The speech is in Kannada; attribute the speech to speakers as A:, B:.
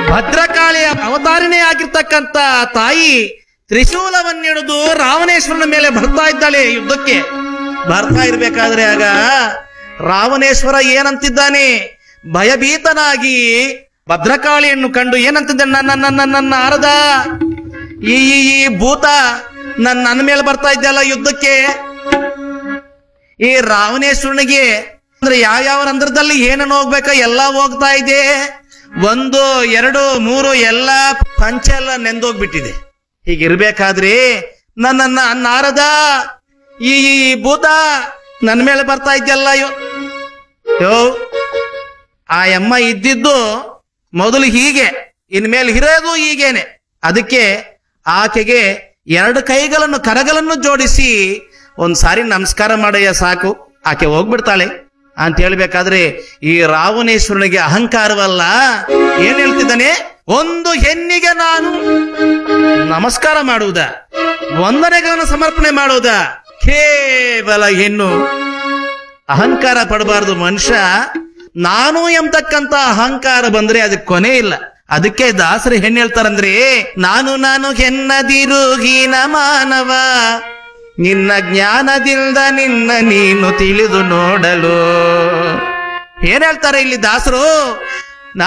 A: ಭದ್ರಕಾಳಿಯ ಅವತಾರಿಣೆ ಆಗಿರ್ತಕ್ಕಂತ ತಾಯಿ ತ್ರಿಶೂಲವನ್ನಿಡಿದು ರಾವಣೇಶ್ವರನ ಮೇಲೆ ಬರ್ತಾ ಇದ್ದಾಳೆ ಯುದ್ಧಕ್ಕೆ ಬರ್ತಾ ಇರ್ಬೇಕಾದ್ರೆ ಆಗ ರಾವಣೇಶ್ವರ ಏನಂತಿದ್ದಾನೆ ಭಯಭೀತನಾಗಿ ಭದ್ರಕಾಳಿಯನ್ನು ಕಂಡು ಏನಂತಿದ್ದಾನೆ ನನ್ನ ನನ್ನ ನನ್ನ ಆರದ ಈ ಈ ಈ ಭೂತ ನನ್ನ ನನ್ನ ಮೇಲೆ ಬರ್ತಾ ಇದ್ದಲ್ಲ ಯುದ್ಧಕ್ಕೆ ಈ ರಾವಣೇಶ್ವರನಿಗೆ ಅಂದ್ರೆ ಯಾವ್ಯಾವ ರಂಧ್ರದಲ್ಲಿ ಏನನ್ನು ಹೋಗ್ಬೇಕ ಎಲ್ಲ ಹೋಗ್ತಾ ಇದೆ ಒಂದು ಎರಡು ಮೂರು ಎಲ್ಲ ಪಂಚ ಎಲ್ಲ ನೆಂದೋಗ್ಬಿಟ್ಟಿದೆ ಹೀಗಿರ್ಬೇಕಾದ್ರೆ ನನ್ನನ್ನ ನಾರದ ಈ ಈ ಭೂತ ನನ್ನ ಮೇಲೆ ಬರ್ತಾ ಇದ್ದಲ್ಲ ಯೋ ಯೋ ಆ ಅಮ್ಮ ಇದ್ದಿದ್ದು ಮೊದಲು ಹೀಗೆ ಇನ್ಮೇಲೆ ಇರೋದು ಹೀಗೇನೆ ಅದಕ್ಕೆ ಆಕೆಗೆ ಎರಡು ಕೈಗಳನ್ನು ಕರಗಳನ್ನು ಜೋಡಿಸಿ ಒಂದ್ ಸಾರಿ ನಮಸ್ಕಾರ ಮಾಡಯ್ಯ ಸಾಕು ಆಕೆ ಹೋಗ್ಬಿಡ್ತಾಳೆ ಅಂತ ಹೇಳ್ಬೇಕಾದ್ರೆ ಈ ರಾವಣೇಶ್ವರನಿಗೆ ಅಹಂಕಾರವಲ್ಲ ಏನ್ ಹೇಳ್ತಿದ್ದಾನೆ ಒಂದು ಹೆಣ್ಣಿಗೆ ನಾನು ನಮಸ್ಕಾರ ಮಾಡುವುದ ವಂದನೆಗಳನ್ನು ಸಮರ್ಪಣೆ ಮಾಡುವುದ ಕೇವಲ ಹೆಣ್ಣು ಅಹಂಕಾರ ಪಡಬಾರದು ಮನುಷ್ಯ ನಾನು ಎಂಬತಕ್ಕಂತ ಅಹಂಕಾರ ಬಂದ್ರೆ ಅದಕ್ಕೆ ಕೊನೆ ಇಲ್ಲ ಅದಕ್ಕೆ ದಾಸರು ಹೆಣ್ಣು ಹೇಳ್ತಾರಂದ್ರೆ ನಾನು ನಾನು ಹೆನ್ನದಿರು ಹೀನ ಮಾನವ ನಿನ್ನ ಜ್ಞಾನದಿಂದ ನಿನ್ನ ನೀನು ತಿಳಿದು ನೋಡಲು ಏನ್ ಹೇಳ್ತಾರೆ ಇಲ್ಲಿ ದಾಸರು